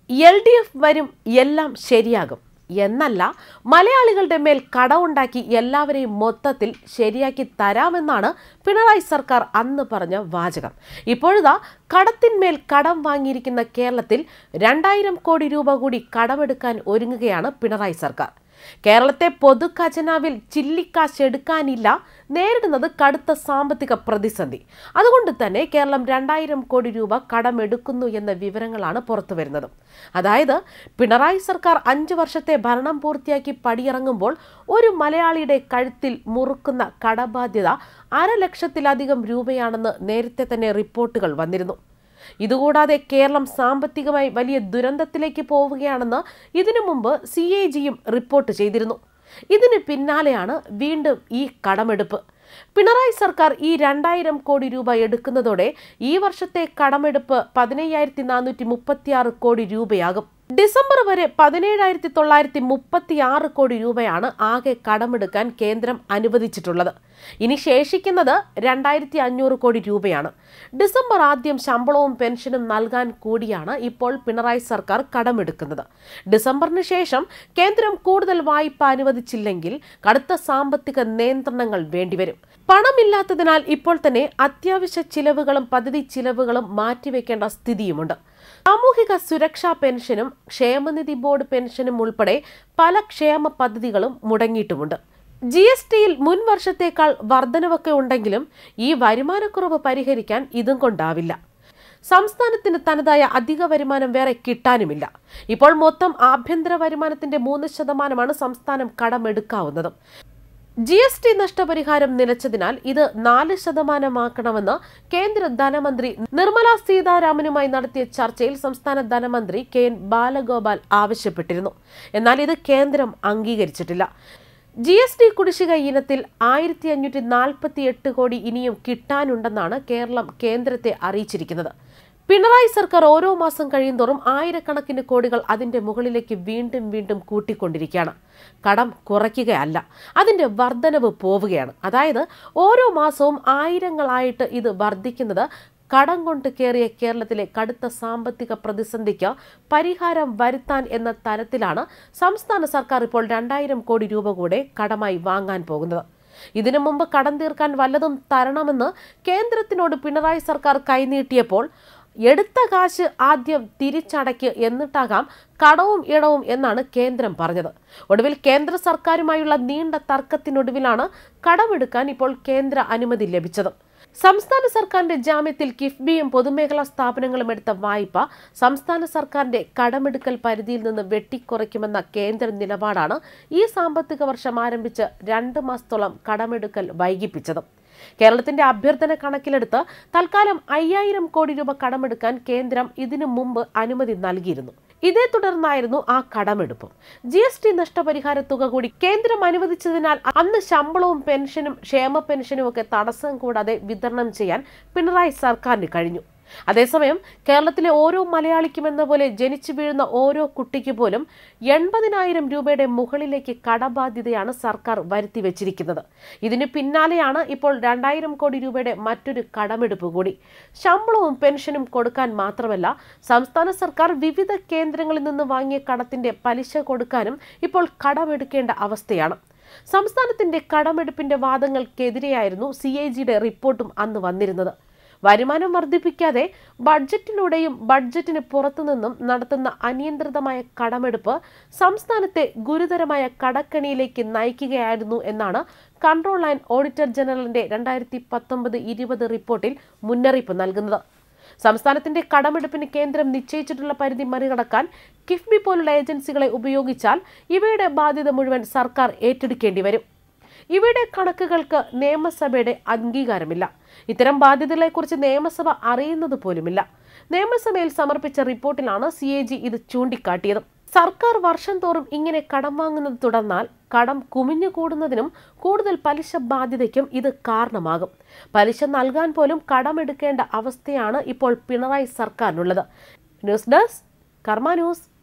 L D F വരും എല്ലാം ശരിയാകും എന്നല്ല മലയാളികളുടെ മേൽ കടമുണ്ടാക്കി എല്ലാവരെയും മൊത്തത്തിൽ ശരിയാക്കി തരാമെന്നാണ് പിണറായി സർക്കാർ അന്ന് പറഞ്ഞ വാചകം ഇപ്പോഴിതാ കടത്തിന്മേൽ കടം വാങ്ങിയിരിക്കുന്ന കേരളത്തിൽ രണ്ടായിരം കോടി രൂപ കൂടി കടമെടുക്കാൻ ഒരുങ്ങുകയാണ് പിണറായി സർക്കാർ കേരളത്തെ പൊതു ഖജനാവിൽ ചില്ലിക്കാശ് എടുക്കാനില്ല നേരിടുന്നത് കടുത്ത സാമ്പത്തിക പ്രതിസന്ധി അതുകൊണ്ട് തന്നെ കേരളം രണ്ടായിരം കോടി രൂപ കടമെടുക്കുന്നു എന്ന വിവരങ്ങളാണ് പുറത്തുവരുന്നത് അതായത് പിണറായി സർക്കാർ അഞ്ചു വർഷത്തെ ഭരണം പൂർത്തിയാക്കി പടിയിറങ്ങുമ്പോൾ ഒരു മലയാളിയുടെ കഴുത്തിൽ മുറുക്കുന്ന കടബാധ്യത അരലക്ഷത്തിലധികം രൂപയാണെന്ന് നേരത്തെ തന്നെ റിപ്പോർട്ടുകൾ വന്നിരുന്നു ഇതുകൂടാതെ കേരളം സാമ്പത്തികമായി വലിയ ദുരന്തത്തിലേക്ക് പോവുകയാണെന്ന് ഇതിനു മുമ്പ് സി എ ജിയും റിപ്പോർട്ട് ചെയ്തിരുന്നു ഇതിന് പിന്നാലെയാണ് വീണ്ടും ഈ കടമെടുപ്പ് പിണറായി സർക്കാർ ഈ രണ്ടായിരം കോടി രൂപ എടുക്കുന്നതോടെ ഈ വർഷത്തെ കടമെടുപ്പ് പതിനയ്യായിരത്തി നാനൂറ്റി മുപ്പത്തിയാറ് കോടി രൂപയാകും ഡിസംബർ വരെ പതിനേഴായിരത്തി തൊള്ളായിരത്തി മുപ്പത്തി ആറ് കോടി രൂപയാണ് ആകെ കടമെടുക്കാൻ കേന്ദ്രം അനുവദിച്ചിട്ടുള്ളത് ഇനി ശേഷിക്കുന്നത് രണ്ടായിരത്തി അഞ്ഞൂറ് കോടി രൂപയാണ് ഡിസംബർ ആദ്യം ശമ്പളവും പെൻഷനും നൽകാൻ കൂടിയാണ് ഇപ്പോൾ പിണറായി സർക്കാർ കടമെടുക്കുന്നത് ഡിസംബറിന് ശേഷം കേന്ദ്രം കൂടുതൽ വായ്പ അനുവദിച്ചില്ലെങ്കിൽ കടുത്ത സാമ്പത്തിക നിയന്ത്രണങ്ങൾ വേണ്ടിവരും പണമില്ലാത്തതിനാൽ ഇപ്പോൾ തന്നെ അത്യാവശ്യ ചിലവുകളും പദ്ധതി ചിലവുകളും മാറ്റിവെക്കേണ്ട സ്ഥിതിയുമുണ്ട് സാമൂഹിക സുരക്ഷാ പെൻഷനും ക്ഷേമനിധി ബോർഡ് പെൻഷനും ഉൾപ്പെടെ പല ക്ഷേമ പദ്ധതികളും മുടങ്ങിയിട്ടുമുണ്ട് ജി എസ് ടിയിൽ മുൻ വർഷത്തേക്കാൾ വർധനവൊക്കെ ഉണ്ടെങ്കിലും ഈ വരുമാനക്കുറവ് പരിഹരിക്കാൻ ഇതും കൊണ്ടാവില്ല സംസ്ഥാനത്തിന് തനതായ അധിക വരുമാനം വേറെ കിട്ടാനുമില്ല ഇപ്പോൾ മൊത്തം ആഭ്യന്തര വരുമാനത്തിന്റെ മൂന്ന് ശതമാനമാണ് സംസ്ഥാനം കടമെടുക്കാവുന്നതും ജി എസ് ടി നഷ്ടപരിഹാരം നിലച്ചതിനാൽ ഇത് നാല് ശതമാനമാക്കണമെന്ന് കേന്ദ്ര ധനമന്ത്രി നിർമ്മല സീതാരാമനുമായി നടത്തിയ ചർച്ചയിൽ സംസ്ഥാന ധനമന്ത്രി കെ എൻ ബാലഗോപാൽ ആവശ്യപ്പെട്ടിരുന്നു എന്നാൽ ഇത് കേന്ദ്രം അംഗീകരിച്ചിട്ടില്ല ജി എസ് ടി കുടിശ്ശിക ഇനത്തിൽ ആയിരത്തി അഞ്ഞൂറ്റി നാൽപ്പത്തി എട്ട് കോടി ഇനിയും കിട്ടാനുണ്ടെന്നാണ് കേരളം കേന്ദ്രത്തെ അറിയിച്ചിരിക്കുന്നത് പിണറായി സർക്കാർ ഓരോ മാസം കഴിയുന്തോറും ആയിരക്കണക്കിന് കോടികൾ അതിന്റെ മുകളിലേക്ക് വീണ്ടും വീണ്ടും കൂട്ടിക്കൊണ്ടിരിക്കുകയാണ് കടം കുറയ്ക്കുകയല്ല അതിന്റെ വർധനവ് പോവുകയാണ് അതായത് ഓരോ മാസവും ആയിരങ്ങളായിട്ട് ഇത് വർദ്ധിക്കുന്നത് കടം കൊണ്ട് കയറിയ കേരളത്തിലെ കടുത്ത സാമ്പത്തിക പ്രതിസന്ധിക്ക് പരിഹാരം വരുത്താൻ എന്ന തരത്തിലാണ് സംസ്ഥാന സർക്കാർ ഇപ്പോൾ രണ്ടായിരം കോടി രൂപ കൂടെ കടമായി വാങ്ങാൻ പോകുന്നത് ഇതിനു മുമ്പ് കടം തീർക്കാൻ വല്ലതും തരണമെന്ന് കേന്ദ്രത്തിനോട് പിണറായി സർക്കാർ കൈനീട്ടിയപ്പോൾ എടുത്ത കാശ് ആദ്യം തിരിച്ചടയ്ക്ക് എന്നിട്ടാകാം കടവും ഇടവും എന്നാണ് കേന്ദ്രം പറഞ്ഞത് ഒടുവിൽ കേന്ദ്ര സർക്കാരുമായുള്ള നീണ്ട തർക്കത്തിനൊടുവിലാണ് കടമെടുക്കാൻ ഇപ്പോൾ കേന്ദ്ര അനുമതി ലഭിച്ചത് സംസ്ഥാന സർക്കാരിന്റെ ജാമ്യത്തിൽ കിഫ്ബിയും പൊതുമേഖലാ സ്ഥാപനങ്ങളും എടുത്ത വായ്പ സംസ്ഥാന സർക്കാരിന്റെ കടമെടുക്കൽ പരിധിയിൽ നിന്ന് വെട്ടിക്കുറയ്ക്കുമെന്ന കേന്ദ്ര നിലപാടാണ് ഈ സാമ്പത്തിക വർഷം ആരംഭിച്ച് രണ്ട് മാസത്തോളം കടമെടുക്കൽ വൈകിപ്പിച്ചത് കേരളത്തിന്റെ അഭ്യർത്ഥന കണക്കിലെടുത്ത് തൽക്കാലം അയ്യായിരം കോടി രൂപ കടമെടുക്കാൻ കേന്ദ്രം ഇതിനു മുമ്പ് അനുമതി നൽകിയിരുന്നു ഇതേ തുടർന്നായിരുന്നു ആ കടമെടുപ്പും ജി എസ് ടി നഷ്ടപരിഹാര തുക കൂടി കേന്ദ്രം അനുവദിച്ചതിനാൽ അന്ന് ശമ്പളവും പെൻഷനും ക്ഷേമ പെൻഷനും ഒക്കെ തടസ്സം കൂടാതെ വിതരണം ചെയ്യാൻ പിണറായി സർക്കാരിന് കഴിഞ്ഞു അതേസമയം കേരളത്തിലെ ഓരോ മലയാളിക്കും എന്ന പോലെ ജനിച്ചു വീഴുന്ന ഓരോ കുട്ടിക്ക് പോലും എൺപതിനായിരം രൂപയുടെ മുകളിലേക്ക് കടബാധ്യതയാണ് സർക്കാർ വരുത്തി വെച്ചിരിക്കുന്നത് ഇതിന് പിന്നാലെയാണ് ഇപ്പോൾ രണ്ടായിരം കോടി രൂപയുടെ മറ്റൊരു കടമെടുപ്പ് കൂടി ശമ്പളവും പെൻഷനും കൊടുക്കാൻ മാത്രമല്ല സംസ്ഥാന സർക്കാർ വിവിധ കേന്ദ്രങ്ങളിൽ നിന്ന് വാങ്ങിയ കടത്തിന്റെ പലിശ കൊടുക്കാനും ഇപ്പോൾ കടമെടുക്കേണ്ട അവസ്ഥയാണ് സംസ്ഥാനത്തിന്റെ കടമെടുപ്പിന്റെ വാദങ്ങൾക്കെതിരെയായിരുന്നു സി എ ജിയുടെ റിപ്പോർട്ടും അന്ന് വന്നിരുന്നത് വരുമാനം വർദ്ധിപ്പിക്കാതെ ബഡ്ജറ്റിലൂടെയും ബഡ്ജറ്റിന് പുറത്തുനിന്നും നടത്തുന്ന അനിയന്ത്രിതമായ കടമെടുപ്പ് സംസ്ഥാനത്തെ ഗുരുതരമായ കടക്കണിയിലേക്ക് നയിക്കുകയായിരുന്നു എന്നാണ് കൺട്രോൾ ആൻഡ് ഓഡിറ്റർ ജനറലിന്റെ രണ്ടായിരത്തി പത്തൊമ്പത് ഇരുപത് റിപ്പോർട്ടിൽ മുന്നറിയിപ്പ് നൽകുന്നത് സംസ്ഥാനത്തിന്റെ കടമെടുപ്പിന് കേന്ദ്രം നിശ്ചയിച്ചിട്ടുള്ള പരിധി മറികടക്കാൻ കിഫ്ബി പോലുള്ള ഏജൻസികളെ ഉപയോഗിച്ചാൽ ഇവയുടെ ബാധ്യത മുഴുവൻ സർക്കാർ ഏറ്റെടുക്കേണ്ടി വരും ഇവയുടെ കണക്കുകൾക്ക് നിയമസഭയുടെ അംഗീകാരമില്ല ഇത്തരം ബാധ്യതകളെക്കുറിച്ച് നിയമസഭ അറിയുന്നത് പോലുമില്ല നിയമസഭയിൽ സമർപ്പിച്ച റിപ്പോർട്ടിലാണ് സി എ ജി ഇത് ചൂണ്ടിക്കാട്ടിയത് സർക്കാർ വർഷം തോറും ഇങ്ങനെ കടം വാങ്ങുന്നത് തുടർന്നാൽ കടം കുമിഞ്ഞുകൂടുന്നതിനും കൂടുതൽ പലിശ ബാധ്യതയ്ക്കും ഇത് കാരണമാകും പലിശ നൽകാൻ പോലും കടമെടുക്കേണ്ട അവസ്ഥയാണ് ഇപ്പോൾ പിണറായി സർക്കാരിനുള്ളത് ന്യൂസ് ഡെസ്ക് കർമ്മ ന്യൂസ്